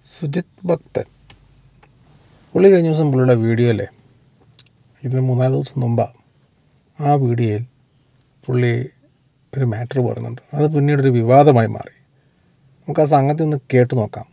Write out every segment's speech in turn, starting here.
സുജിത് ഭക്തൻ പുള്ളി കഴിഞ്ഞ ദിവസം പുള്ളിയുടെ വീഡിയോയിലെ ഇതിന് മൂന്നാല് ദിവസം മുമ്പാ ആ വീഡിയോയിൽ പുള്ളി ഒരു മാറ്റർ പറയുന്നുണ്ട് അത് പിന്നീടൊരു വിവാദമായി മാറി നമുക്ക് ആ സംഗതി ഒന്ന് കേട്ട് നോക്കാം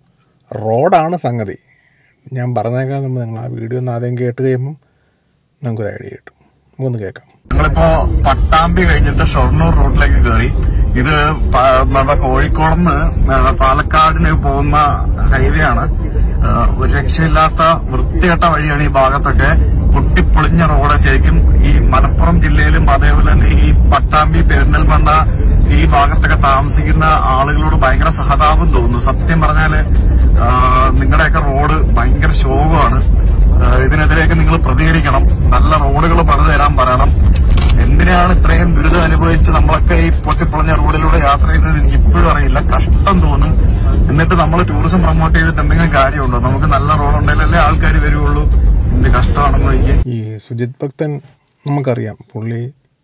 റോഡാണ് സംഗതി ഞാൻ പറഞ്ഞേക്കാൻ മുമ്പ് നിങ്ങൾ ആ വീഡിയോ ഒന്ന് ആദ്യം കേട്ട് കഴിയുമ്പം നമുക്കൊരു ഐഡിയ കിട്ടും നമുക്കൊന്ന് കേൾക്കാം ഞങ്ങളിപ്പോ പട്ടാമ്പി കഴിഞ്ഞിട്ട് ഷൊർണൂർ റൂട്ടിലേക്ക് കയറി ഇത് പ- നമ്മുടെ കോഴിക്കോടുന്ന് പാലക്കാടിന് പോകുന്ന ഹൈവേ ആണ് ഏഹ് ഒരു രക്ഷയില്ലാത്ത വൃത്തികെട്ട വഴിയാണ് ഈ ഭാഗത്തൊക്കെ പൊട്ടിപ്പൊളിഞ്ഞ റോഡ് ശരിക്കും ഈ മലപ്പുറം ജില്ലയിലും അതേപോലെ തന്നെ ഈ പട്ടാമ്പി പെരിന്തൽമണ്ണ ഈ ഭാഗത്തൊക്കെ താമസിക്കുന്ന ആളുകളോട് ഭയങ്കര സഹതാപം തോന്നുന്നു സത്യം പറഞ്ഞാല് ഏഹ് നിങ്ങളുടെയൊക്കെ റോഡ് ഭയങ്കര ശോകമാണ് ഏഹ് ഇതിനെതിരെയൊക്കെ നിങ്ങൾ പ്രതികരിക്കണം നല്ല റോഡുകൾ പണിത് തരാൻ പറയണം എന്തിനാണ് ഇത്രയും ദുരിതം അനുഭവിച്ച് നമ്മളൊക്കെ ഈ പൊട്ടിപ്പൊളഞ്ഞ റോഡിലൂടെ യാത്ര ചെയ്യുന്നത് എനിക്ക് ഇപ്പോഴും അറിയില്ല കഷ്ടം തോന്നും എന്നിട്ട് നമ്മൾ ടൂറിസം പ്രൊമോട്ട് ചെയ്തിട്ട് എന്തെങ്കിലും കാര്യമുണ്ടോ നമുക്ക് നല്ല റോഡ് ഉണ്ടെങ്കിലല്ലേ ആൾക്കാർ വരുവുള്ളൂ എന്ത് കഷ്ടമാണെന്ന് എനിക്ക് ഈ സുജിത് ഭക്തൻ നമുക്കറിയാം പുള്ളി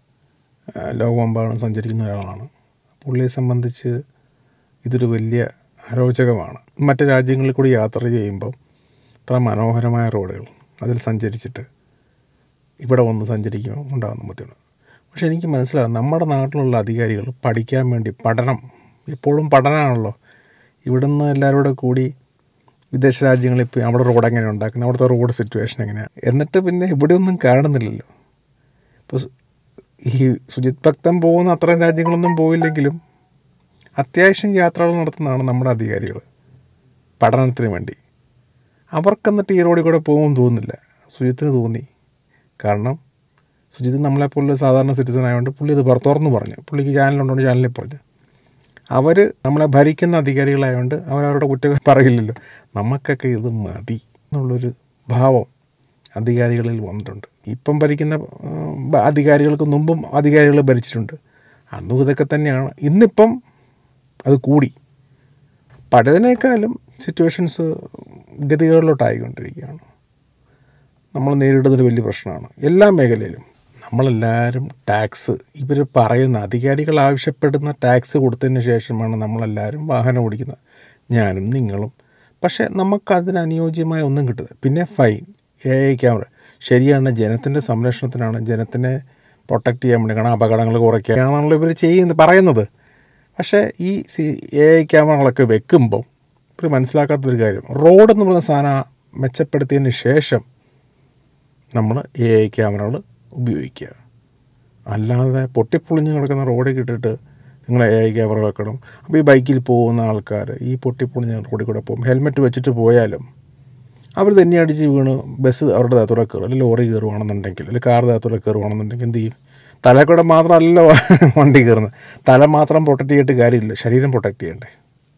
ആ, ലോകമെമ്പാടും സഞ്ചരിക്കുന്ന ഒരാളാണ് പുള്ളിയെ സംബന്ധിച്ച് ഇതൊരു വലിയ അരോചകമാണ് മറ്റ് രാജ്യങ്ങളിൽ കൂടി യാത്ര ചെയ്യുമ്പോൾ ഇത്ര മനോഹരമായ റോഡുകൾ അതിൽ സഞ്ചരിച്ചിട്ട് ഇവിടെ വന്ന് സഞ്ചരിക്കുമ്പോൾ ഉണ്ടാകുന്ന ബുദ്ധിമുട്ട് പക്ഷെ എനിക്ക് മനസ്സിലാകും നമ്മുടെ നാട്ടിലുള്ള അധികാരികൾ പഠിക്കാൻ വേണ്ടി പഠനം എപ്പോഴും പഠനമാണല്ലോ ഇവിടുന്ന് എല്ലാവരും കൂടെ കൂടി വിദേശ രാജ്യങ്ങളിൽ പോയി അവിടെ റോഡ് എങ്ങനെ ഉണ്ടാക്കുന്നത് അവിടുത്തെ റോഡ് സിറ്റുവേഷൻ എങ്ങനെയാണ് എന്നിട്ട് പിന്നെ ഇവിടെയൊന്നും കാണുന്നില്ലല്ലോ ഇപ്പോൾ ഈ സുജിത് ഭക്തൻ പോകുന്ന അത്രയും രാജ്യങ്ങളൊന്നും പോയില്ലെങ്കിലും അത്യാവശ്യം യാത്രകൾ നടത്തുന്നതാണ് നമ്മുടെ അധികാരികൾ പഠനത്തിന് വേണ്ടി അവർക്കെന്നിട്ട് ഈ റോഡിൽ കൂടെ പോകുമെന്ന് തോന്നുന്നില്ല സുജിത്തിന് തോന്നി കാരണം സുജിത്ത് നമ്മളെപ്പോലുള്ള സാധാരണ സിറ്റിസൺ ആയതുകൊണ്ട് പുള്ളി ഇത് പറ- തുറന്നു പറഞ്ഞു പുള്ളിക്ക് ചാനലുണ്ടോ ചാനലിൽ പറഞ്ഞു അവർ നമ്മളെ ഭരിക്കുന്ന അധികാരികളായതുകൊണ്ട് അവരവരുടെ കുറ്റം പറയില്ലല്ലോ നമുക്കൊക്കെ ഇത് മതി എന്നുള്ളൊരു ഭാവം അധികാരികളിൽ വന്നിട്ടുണ്ട് ഇപ്പം ഭരിക്കുന്ന ഉം, ബ- അധികാരികൾക്ക് മുമ്പും അധികാരികൾ ഭരിച്ചിട്ടുണ്ട് അന്നും ഇതൊക്കെ തന്നെയാണ് ഇന്നിപ്പം അത് കൂടി പഴയതിനേക്കാളും സിറ്റുവേഷൻസ് ഗതികളിലോട്ടായിക്കൊണ്ടിരിക്കുകയാണ് നമ്മൾ നേരിടുന്നൊരു വലിയ പ്രശ്നമാണ് എല്ലാ മേഖലയിലും നമ്മളെല്ലാവരും ടാക്സ് ഇവർ പറയുന്ന അധികാരികൾ ആവശ്യപ്പെടുന്ന ടാക്സ് കൊടുത്തതിന് ശേഷമാണ് നമ്മളെല്ലാവരും വാഹനം ഓടിക്കുന്നത് ഞാനും നിങ്ങളും പക്ഷേ നമുക്കതിന് അനുയോജ്യമായ ഒന്നും കിട്ടുന്നത് പിന്നെ ഫൈൻ എ ഐ ക്യാമറ ശരിയാണ് ജനത്തിൻ്റെ സംരക്ഷണത്തിനാണ് ജനത്തിനെ പ്രൊട്ടക്റ്റ് ചെയ്യാൻ വേണ്ടി കാരണം അപകടങ്ങൾ കുറയ്ക്കാനാണല്ലോ ഇവർ ചെയ്യുന്നത് പറയുന്നത് പക്ഷേ ഈ സി എ ഐ ക്യാമറകളൊക്കെ വെക്കുമ്പോൾ ഇവർ മനസ്സിലാക്കാത്തൊരു കാര്യം റോഡ് എന്ന് പറയുന്ന സാധനം മെച്ചപ്പെടുത്തിയതിന് ശേഷം നമ്മൾ എ ഐ ക്യാമറകൾ ഉപയോഗിക്കുക അല്ലാതെ പൊട്ടിപ്പൊളിഞ്ഞ് കിടക്കുന്ന റോഡിൽ ഇട്ടിട്ട് നിങ്ങൾ എ ഐ ക്യാമറ വെക്കണം അപ്പോൾ ഈ ബൈക്കിൽ പോകുന്ന ആൾക്കാർ ഈ പൊട്ടിപ്പൊളിഞ്ഞ റോഡിൽ കൂടെ പോകും ഹെൽമെറ്റ് വെച്ചിട്ട് പോയാലും അവർ തന്നെ അടിച്ച് വീണ് ബസ് അവരുടെ ദേഹത്തൂടെ കയറും അല്ലെങ്കിൽ ലോറി കയറുവാണെന്നുണ്ടെങ്കിൽ അല്ലെങ്കിൽ കാർ ദേഹത്തൂടെ കയറുവാണെന്നുണ്ടെങ്കിൽ എന്ത് ചെയ്യും തലക്കൂടെ മാത്രമല്ല വണ്ടി കയറുന്നത് തല മാത്രം പ്രൊട്ടക്റ്റ് ചെയ്തിട്ട് കാര്യമില്ല ശരീരം പ്രൊട്ടക്റ്റ് ചെയ്യണ്ടേ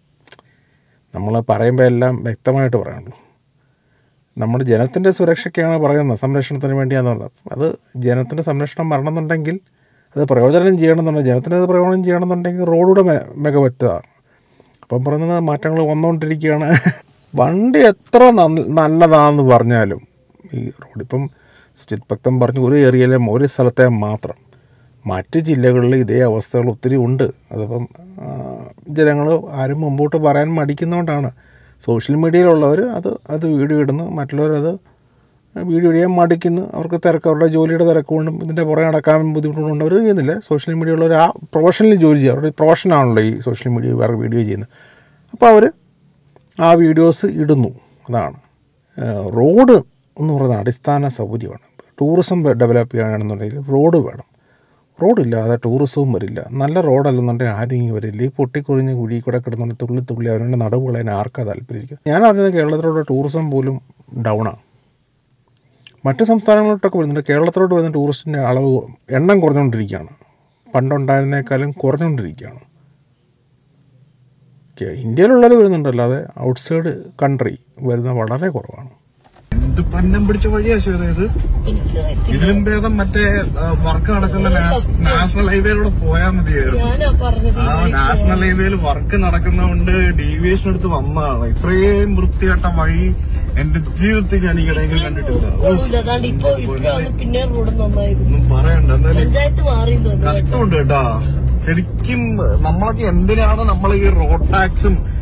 നമ്മൾ പറയുമ്പോൾ എല്ലാം വ്യക്തമായിട്ട് പറയണല്ലോ നമ്മുടെ ജനത്തിൻ്റെ സുരക്ഷയ്ക്കാണ് പറയുന്നത് സംരക്ഷണത്തിന് വേണ്ടിയാന്ന് പറഞ്ഞത് അത് ജനത്തിൻ്റെ സംരക്ഷണം വരണമെന്നുണ്ടെങ്കിൽ അത് പ്രയോജനം ചെയ്യണമെന്നുണ്ടെങ്കിൽ ജനത്തിന് അത് പ്രയോജനം ചെയ്യണമെന്നുണ്ടെങ്കിൽ റോഡൂടെ മെ മികവറ്റതാണ് അപ്പം പറയുന്നത് മാറ്റങ്ങൾ വന്നുകൊണ്ടിരിക്കുകയാണ് വണ്ടി എത്ര നന്ന- നല്ലതാണെന്ന് പറഞ്ഞാലും ഈ റോഡ് ഇപ്പം സുജിത് ഭക്തൻ പറഞ്ഞു ഒരു ഏരിയയിലെ ഒരു സ്ഥലത്തെ മാത്രം മറ്റ് ജില്ലകളിൽ ഇതേ അവസ്ഥകൾ ഒത്തിരി ഉണ്ട് അതിപ്പം ജനങ്ങൾ ആരും മുമ്പോട്ട് പറയാൻ മടിക്കുന്നതുകൊണ്ടാണ് സോഷ്യൽ മീഡിയയിലുള്ളവർ അത് അത് വീഡിയോ ഇടുന്നു മറ്റുള്ളവരത് വീഡിയോ ചെയ്യാൻ മടിക്കുന്നു അവർക്ക് തിരക്ക് അവരുടെ ജോലിയുടെ തിരക്ക് കൊണ്ടും ഇതിൻ്റെ പുറകെ നടക്കാൻ ബുദ്ധിമുട്ടുകൊണ്ട് അവർ ചെയ്യുന്നില്ല സോഷ്യൽ മീഡിയയുള്ളവർ ആ പ്രൊഫഷണലി ജോലി ചെയ്യുക അവരുടെ പ്രൊഫഷനാണല്ലോ ഈ സോഷ്യൽ മീഡിയ വേറെ വീഡിയോ ചെയ്യുന്നത് അപ്പോൾ അവർ ആ വീഡിയോസ് ഇടുന്നു അതാണ് ഏഹ് റോഡ് എന്ന് പറയുന്നത് അടിസ്ഥാന സൗകര്യമാണ് ടൂറിസം ഡെവലപ്പ് ചെയ്യുകയാണെന്നുണ്ടെങ്കിൽ റോഡ് വേണം റോഡില്ലാതെ ടൂറിസവും വരില്ല നല്ല റോഡല്ലെന്നുണ്ടെങ്കിൽ ആരെങ്കിലും വരില്ല ഈ പൊട്ടിക്കുറിഞ്ഞ് കുഴി കൂടെ കിടന്നുകൊണ്ട് തുള്ളി തുള്ളി അവരുടെ നടുവുകളെ ആർക്കാ താല്പര്യം ഞാൻ അറിഞ്ഞത് കേരളത്തിലുള്ള ടൂറിസം പോലും ഡൗണാണ് മറ്റ് സംസ്ഥാനങ്ങളിലോട്ടൊക്കെ വരുന്നുണ്ട് കേരളത്തിലോട്ട് വരുന്ന ടൂറിസ്റ്റിൻ്റെ അളവ് എണ്ണം കുറഞ്ഞുകൊണ്ടിരിക്കുകയാണ് പണ്ടുണ്ടായിരുന്നേക്കാളും കുറഞ്ഞുകൊണ്ടിരിക്കുകയാണ് കേ- ഇന്ത്യയിലുള്ളത് വരുന്നുണ്ട് അല്ലാതെ ഔട്ട്സൈഡ് കൺട്രി വരുന്ന വളരെ കുറവാണ് എന്ത് പന്നം പിടിച്ച വഴിയാ ശരി ഇത് ഇതിലും ഭേദം മറ്റേ വർക്ക് നടക്കുന്ന നാഷ- നാഷണൽ ഹൈവേയിലൂടെ പോയാൽ മതിയായിരുന്നു ഞാനാ പറഞ്ഞത് ആ നാഷണൽ ഹൈവേയിൽ വർക്ക് നടക്കുന്നതുകൊണ്ട് ഡീവിയേഷൻ എടുത്ത് വന്നതാണ് ഇത്രയും വൃത്തികെട്ട വഴി എന്റെ ജീവിതത്തിൽ ഞാൻ ഈ ഇടയെങ്കിലും കണ്ടിട്ടില്ല ഓ, റോഡില്ല അതാണ്ട് ഇപ്പൊ ഇപ്പഴാണ് പിന്നെ റോഡ് നന്നായത് ഒന്നും പറയണ്ട എന്തായാലും പഞ്ചായത്ത് മാറിയെന്ന് തോന്നുന്നു കഷ്ടമുണ്ട് കേട്ടാ ശരിക്കും നമ്മളൊക്കെ എന്തിനാണ് നമ്മൾ ഈ റോഡ് ടാക്സും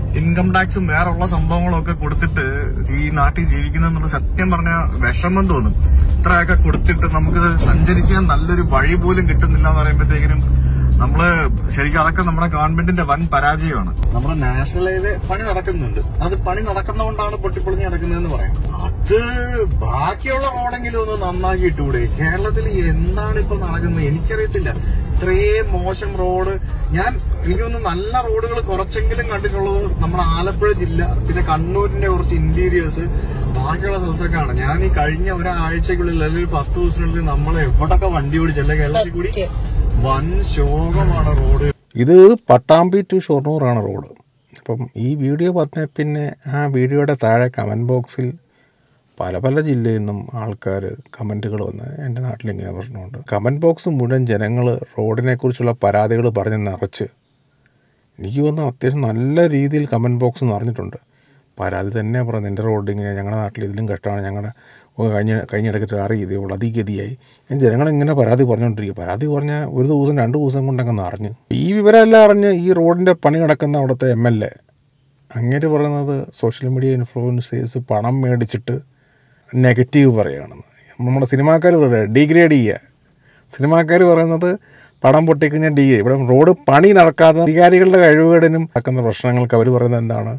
ഇൻകം ടാക്സും വേറെ ഉള്ള സംഭവങ്ങളും ഒക്കെ കൊടുത്തിട്ട് ഈ നാട്ടിൽ ജീവിക്കുന്നുള്ള സത്യം പറഞ്ഞ വിഷമം തോന്നും ഇത്രയൊക്കെ കൊടുത്തിട്ട് നമുക്ക് സഞ്ചരിക്കാൻ നല്ലൊരു വഴി പോലും കിട്ടുന്നില്ല എന്ന് പറയുമ്പോഴത്തേക്കിനും നമ്മള് ശരിക്കും അതൊക്കെ നമ്മുടെ ഗവൺമെന്റിന്റെ വൻ പരാജയമാണ് നമ്മുടെ നാഷണൽ ഹൈവേ പണി നടക്കുന്നുണ്ട് അത് പണി നടക്കുന്നതുകൊണ്ടാണ് പൊട്ടിപ്പൊളിഞ്ഞ് നടക്കുന്നതെന്ന് പറയാം അത് ബാക്കിയുള്ള റോഡെങ്കിലും ഒന്ന് നന്നാക്കി ഇട്ടുകൂടെ കേരളത്തിൽ എന്താണ് ഇപ്പൊ നടക്കുന്നത് എനിക്കറിയത്തില്ല ഇത്രയും മോശം റോഡ് ഞാൻ എനിക്കൊന്ന് നല്ല റോഡുകൾ കുറച്ചെങ്കിലും കണ്ടിട്ടുള്ളത് നമ്മുടെ ആലപ്പുഴ ജില്ല പിന്നെ കണ്ണൂരിന്റെ കുറച്ച് ഇന്റീരിയേഴ്സ് ബാക്കിയുള്ള സ്ഥലത്തൊക്കെയാണ് ഞാൻ ഈ കഴിഞ്ഞ ഒരാഴ്ചക്കുള്ളിൽ അല്ലെങ്കിൽ ഒരു പത്ത് ദിവസത്തിനുള്ളിൽ നമ്മൾ എവിടൊക്കെ വണ്ടി ഓടിച്ചല്ലേ കേരളത്തിൽ കൂടി സത്യം. വൻ ശോകമാണ് റോഡ് ഇത് പട്ടാമ്പി ടു ഷൊർണൂറാണ് റോഡ് അപ്പം ഈ വീഡിയോ പറഞ്ഞ പിന്നെ ആ വീഡിയോയുടെ താഴെ കമൻറ്റ് ബോക്സിൽ പല പല ജില്ലയിൽ നിന്നും ആൾക്കാർ കമൻറ്റുകൾ വന്ന് എൻ്റെ നാട്ടിൽ ഇങ്ങനെ പ്രശ്നമുണ്ട് കമൻറ്റ് ബോക്സ് മുഴുവൻ ജനങ്ങൾ റോഡിനെക്കുറിച്ചുള്ള പരാതികൾ പറഞ്ഞ് നിറച്ച് എനിക്ക് തോന്നുന്നു അത്യാവശ്യം നല്ല രീതിയിൽ കമൻറ്റ് ബോക്സ് നിറഞ്ഞിട്ടുണ്ട് പരാതി തന്നെ പറയുന്നത് എൻ്റെ റോഡ് ഇങ്ങനെ ഞങ്ങളുടെ നാട്ടിൽ ഇതിലും കഷ്ടമാണ് ഞങ്ങളുടെ ഓ, കഴിഞ്ഞ കഴിഞ്ഞിടയ്ക്ക് ആറ് ഗതിയുള്ളൂ അതി ഗതിയായി ഞാൻ ജനങ്ങളിങ്ങനെ പരാതി പറഞ്ഞുകൊണ്ടിരിക്കുക പരാതി പറഞ്ഞാൽ ഒരു ദിവസം രണ്ട് ദിവസം കൊണ്ടൊക്കെ അറിഞ്ഞ് ഈ വിവരമെല്ലാം അറിഞ്ഞ് ഈ റോഡിൻ്റെ പണി നടക്കുന്ന അവിടുത്തെ എം എൽ എ അങ്ങനെ പറയുന്നത് സോഷ്യൽ മീഡിയ ഇൻഫ്ലുവൻസേഴ്സ് പണം മേടിച്ചിട്ട് നെഗറ്റീവ് പറയുകയാണെന്ന് നമ്മുടെ സിനിമാക്കാർ പറയുക ഡീഗ്രേഡ് ചെയ്യുക സിനിമാക്കാർ പറയുന്നത് പടം പൊട്ടിക്കഴിഞ്ഞാൽ ഡി ഇവിടെ റോഡ് പണി നടക്കാത്ത അധികാരികളുടെ കഴിവുകേടിനും നടക്കുന്ന പ്രശ്നങ്ങൾക്ക് അവർ പറയുന്നത് എന്താണ്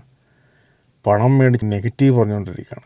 പണം മേടിച്ച് നെഗറ്റീവ് പറഞ്ഞുകൊണ്ടിരിക്കുകയാണ്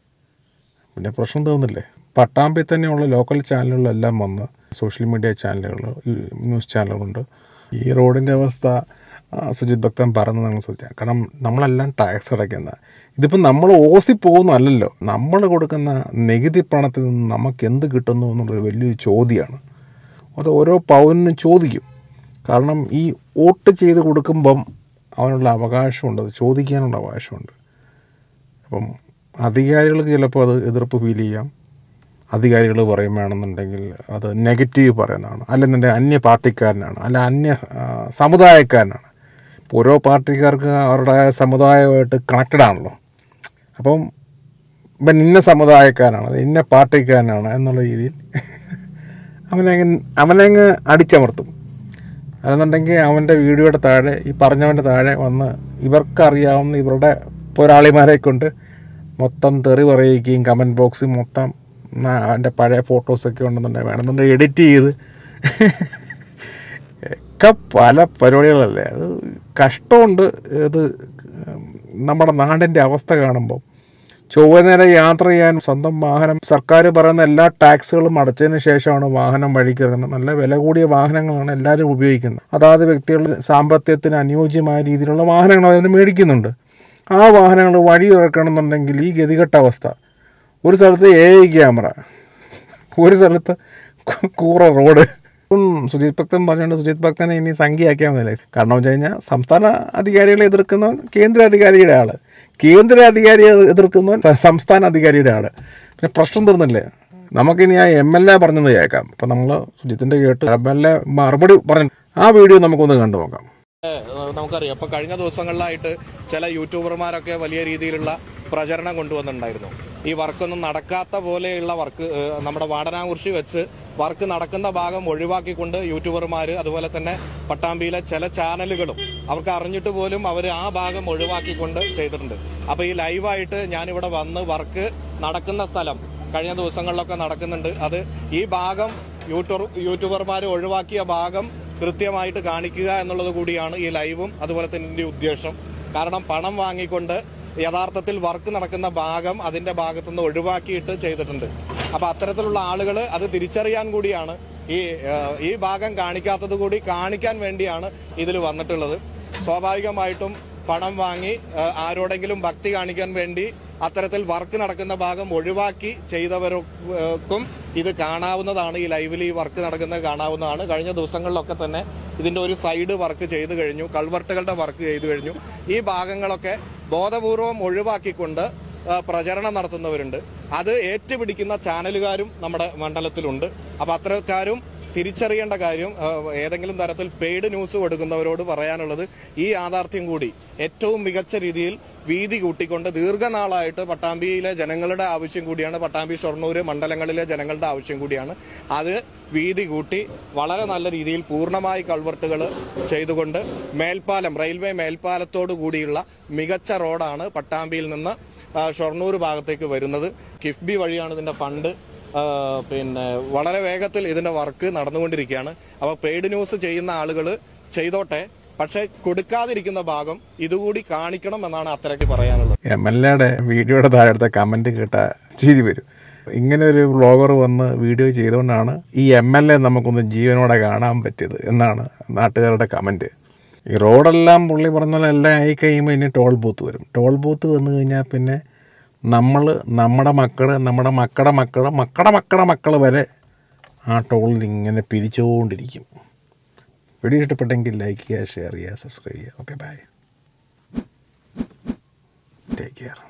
പിന്നെ പ്രശ്നം തോന്നില്ലേ പട്ടാമ്പി തന്നെയുള്ള ലോക്കൽ ചാനലുകളെല്ലാം വന്ന് സോഷ്യൽ മീഡിയ ചാനലുകൾ ന്യൂസ് ചാനലുകളുണ്ട് ഈ റോഡിൻ്റെ അവസ്ഥ ആ, സുജിത് ഭക്തൻ പറഞ്ഞത് നിങ്ങൾ ശ്രദ്ധിക്കാം കാരണം നമ്മളെല്ലാം ടാക്സ് അടയ്ക്കുന്ന ഇതിപ്പോൾ നമ്മൾ ഓസി പോകുന്നതല്ലല്ലോ നമ്മൾ കൊടുക്കുന്ന നികുതി പണത്തിൽ നിന്ന് നമുക്ക് എന്ത് കിട്ടുന്നു എന്നുള്ളൊരു വലിയൊരു ചോദ്യമാണ് അത് ഓരോ പൗരനും ചോദിക്കും കാരണം ഈ വോട്ട് ചെയ്ത് കൊടുക്കുമ്പം അവനുള്ള അവകാശമുണ്ട് അത് ചോദിക്കാനുള്ള അവകാശമുണ്ട് അപ്പം അധികാരികൾക്ക് ചിലപ്പോൾ അത് എതിർപ്പ് ഫീൽ ചെയ്യാം അധികാരികൾ പറയും വേണമെന്നുണ്ടെങ്കിൽ അത് നെഗറ്റീവ് പറയുന്നതാണ് അല്ലെന്നുണ്ടെങ്കിൽ അന്യ പാർട്ടിക്കാരനാണ് അല്ല അന്യ ആ, സമുദായക്കാരനാണ് ഇപ്പോൾ ഓരോ പാർട്ടിക്കാർക്ക് അവരുടെ സമുദായമായിട്ട് കണക്റ്റഡ് ആണല്ലോ അപ്പം ഇവൻ ഇന്ന സമുദായക്കാരനാണ് അത് ഇന്ന പാർട്ടിക്കാരനാണ് എന്നുള്ള രീതിയിൽ അവനെ അവനെ അങ്ങ് അടിച്ചമർത്തും അല്ലെന്നുണ്ടെങ്കിൽ അവൻ്റെ വീഡിയോയുടെ താഴെ ഈ പറഞ്ഞവൻ്റെ താഴെ വന്ന് ഇവർക്കറിയാവുന്ന ഇവരുടെ പോരാളിമാരെ കൊണ്ട് മൊത്തം തെറി പറയിക്കുകയും കമൻറ്റ് ബോക്സ് മൊത്തം ആ, അവൻ്റെ പഴയ ഫോട്ടോസൊക്കെ ഉണ്ടെന്നുണ്ടെങ്കിൽ വേണമെന്നുണ്ടെങ്കിൽ എഡിറ്റ് ചെയ്ത് ഒക്കെ പല പരിപാടികളല്ലേ അത് കഷ്ടമുണ്ട് ഇത് നമ്മുടെ നാടിൻ്റെ അവസ്ഥ കാണുമ്പോൾ ചൊവ്വനേരം യാത്ര ചെയ്യാൻ സ്വന്തം വാഹനം സർക്കാർ പറയുന്ന എല്ലാ ടാക്സുകളും അടച്ചതിന് ശേഷമാണ് വാഹനം വഴിക്ക് ഇറങ്ങുന്നത് നല്ല വില കൂടിയ വാഹനങ്ങളാണ് എല്ലാവരും ഉപയോഗിക്കുന്നത് അതാത് വ്യക്തികളുടെ സാമ്പത്തികത്തിന് അനുയോജ്യമായ രീതിയിലുള്ള വാഹനങ്ങൾ അതിന് മേടിക്കുന്നുണ്ട് ആ വാഹനങ്ങൾ വഴി ഇറക്കണമെന്നുണ്ടെങ്കിൽ ഈ ഗതികെട്ട അവസ്ഥ ഒരു സ്ഥലത്ത് എ ഐ ക്യാമറ ഒരു സ്ഥലത്ത് കു- കൂറ റോഡ് ഉം, സുജിത് ഭക്തൻ പറഞ്ഞുകൊണ്ട് സുജിത് ഭക്തനെ ഇനി സംഖ്യയാക്കിയാൽ മതി കാരണം വെച്ച് കഴിഞ്ഞാൽ സംസ്ഥാന അധികാരികളെ എതിർക്കുന്നവൻ കേന്ദ്ര അധികാരിയുടെ ആള് കേന്ദ്ര അധികാരിയെ എതിർക്കുന്നവൻ സ- സംസ്ഥാന അധികാരിയുടെ ആള് പിന്നെ പ്രശ്നം തീർന്നില്ലേ നമുക്കിനി ആ എം എൽ എ പറഞ്ഞത് കേൾക്കാം അപ്പം നമ്മൾ സുജിത്തിൻ്റെ കേട്ട് എം എൽ എ മറുപടി പറഞ്ഞു ആ വീഡിയോ നമുക്കൊന്ന് കണ്ടു നോക്കാം ഏഹ് നമുക്കറിയാം ഇപ്പൊ കഴിഞ്ഞ ദിവസങ്ങളിലായിട്ട് ചില യൂട്യൂബർമാരൊക്കെ വലിയ രീതിയിലുള്ള പ്രചരണം കൊണ്ടുവന്നിട്ടുണ്ടായിരുന്നു ഈ വർക്കൊന്നും നടക്കാത്ത പോലെയുള്ള വർക്ക് ഏഹ് നമ്മുടെ വാടനാകുറിശി വെച്ച് വർക്ക് നടക്കുന്ന ഭാഗം ഒഴിവാക്കിക്കൊണ്ട് യൂട്യൂബർമാർ അതുപോലെ തന്നെ പട്ടാമ്പിയിലെ ചില ചാനലുകളും അവർക്ക് അറിഞ്ഞിട്ട് പോലും അവർ ആ ഭാഗം ഒഴിവാക്കിക്കൊണ്ട് ചെയ്തിട്ടുണ്ട് അപ്പൊ ഈ ലൈവായിട്ട് ഞാനിവിടെ വന്ന് വർക്ക് നടക്കുന്ന സ്ഥലം കഴിഞ്ഞ ദിവസങ്ങളിലൊക്കെ നടക്കുന്നുണ്ട് അത് ഈ ഭാഗം യൂട്യൂബർ യൂട്യൂബർമാർ ഒഴിവാക്കിയ ഭാഗം കൃത്യമായിട്ട് കാണിക്കുക എന്നുള്ളത് കൂടിയാണ് ഈ ലൈവും അതുപോലെ തന്നെ ഇതിന്റെ ഉദ്ദേശം കാരണം പണം വാങ്ങിക്കൊണ്ട് യഥാർത്ഥത്തിൽ വർക്ക് നടക്കുന്ന ഭാഗം അതിന്റെ ഭാഗത്തുനിന്ന് ഒഴിവാക്കിയിട്ട് ചെയ്തിട്ടുണ്ട് അപ്പൊ അത്തരത്തിലുള്ള ആളുകൾ അത് തിരിച്ചറിയാൻ കൂടിയാണ് ഈ ഏഹ്, ഈ ഭാഗം കാണിക്കാത്തത് കൂടി കാണിക്കാൻ വേണ്ടിയാണ് ഇതിൽ വന്നിട്ടുള്ളത് സ്വാഭാവികമായിട്ടും പണം വാങ്ങി ഏഹ്, ആരോടെങ്കിലും ഭക്തി കാണിക്കാൻ വേണ്ടി അത്തരത്തിൽ വർക്ക് നടക്കുന്ന ഭാഗം ഒഴിവാക്കി ചെയ്തവർക്കും ഇത് കാണാവുന്നതാണ് ഈ ലൈവിൽ ഈ വർക്ക് നടക്കുന്നത് കാണാവുന്നതാണ് കഴിഞ്ഞ ദിവസങ്ങളിലൊക്കെ തന്നെ ഇതിന്റെ ഒരു സൈഡ് വർക്ക് ചെയ്തു കഴിഞ്ഞു കൾവർട്ടുകളുടെ വർക്ക് ചെയ്തു കഴിഞ്ഞു ഈ ഭാഗങ്ങളൊക്കെ ബോധപൂർവം ഒഴിവാക്കിക്കൊണ്ട് ആ, പ്രചരണം നടത്തുന്നവരുണ്ട് അത് ഏറ്റുപിടിക്കുന്ന ചാനലുകാരും നമ്മുടെ മണ്ഡലത്തിലുണ്ട് അപ്പൊ അത്തരക്കാരും തിരിച്ചറിയേണ്ട കാര്യം ആ, ഏതെങ്കിലും തരത്തിൽ പെയ്ഡ് ന്യൂസ് കൊടുക്കുന്നവരോട് പറയാനുള്ളത് ഈ യാഥാർത്ഥ്യം കൂടി ഏറ്റവും മികച്ച രീതിയിൽ വീതി കൂട്ടിക്കൊണ്ട് ദീർഘനാളായിട്ട് പട്ടാമ്പിയിലെ ജനങ്ങളുടെ ആവശ്യം കൂടിയാണ് പട്ടാമ്പി ഷൊർണൂര് മണ്ഡലങ്ങളിലെ ജനങ്ങളുടെ ആവശ്യം കൂടിയാണ് അത് വീതി കൂട്ടി വളരെ നല്ല രീതിയിൽ പൂർണ്ണമായി കൾവർട്ടുകൾ ചെയ്തുകൊണ്ട് മേൽപ്പാലം റെയിൽവേ മേൽപ്പാലത്തോടു കൂടിയുള്ള മികച്ച റോഡാണ് പട്ടാമ്പിയിൽ നിന്ന് ആ, ഷൊർണൂർ ഭാഗത്തേക്ക് വരുന്നത് കിഫ്ബി വഴിയാണ് ഇതിന്റെ ഫണ്ട് ആ, പിന്നെ വളരെ വേഗത്തിൽ ഇതിന്റെ വർക്ക് നടന്നുകൊണ്ടിരിക്കുകയാണ് അപ്പോൾ പെയ്ഡ് ന്യൂസ് ചെയ്യുന്ന ആളുകൾ ചെയ്തോട്ടെ പക്ഷെ കൊടുക്കാതിരിക്കുന്ന ഭാഗം ഇതുകൂടി കാണിക്കണം എന്നാണ് അത്രയ്ക്ക് പറയാനുള്ളത് എം എൽ എയുടെ വീഡിയോയുടെ താഴെ എടുത്ത കമൻറ്റ് കേട്ട ചിരി വരും ഇങ്ങനെ ഒരു വ്ളോഗർ വന്ന് വീഡിയോ ചെയ്തുകൊണ്ടാണ് ഈ എം എൽ എ നമുക്കൊന്ന് ജീവനോടെ കാണാൻ പറ്റിയത് എന്നാണ് നാട്ടുകാരുടെ കമൻറ്റ് ഈ റോഡെല്ലാം പുള്ളി പറഞ്ഞ പോലെ എല്ലാം ആയി കഴിയുമ്പോൾ ഇനി ടോൾ ബൂത്ത് വരും ടോൾ ബൂത്ത് വന്നു കഴിഞ്ഞാൽ പിന്നെ നമ്മൾ നമ്മുടെ മക്കൾ നമ്മുടെ മക്കളുടെ മക്കൾ മക്കളുടെ മക്കളുടെ മക്കൾ വരെ ആ ടോളിൽ ഇങ്ങനെ പിരിച്ചുകൊണ്ടിരിക്കും വീഡിയോ ഇഷ്ടപ്പെട്ടെങ്കിൽ ലൈക്ക് ചെയ്യുക ഷെയർ ചെയ്യുക സബ്സ്ക്രൈബ് ചെയ്യുക ഓക്കെ ബൈ ടേക്ക് കെയർ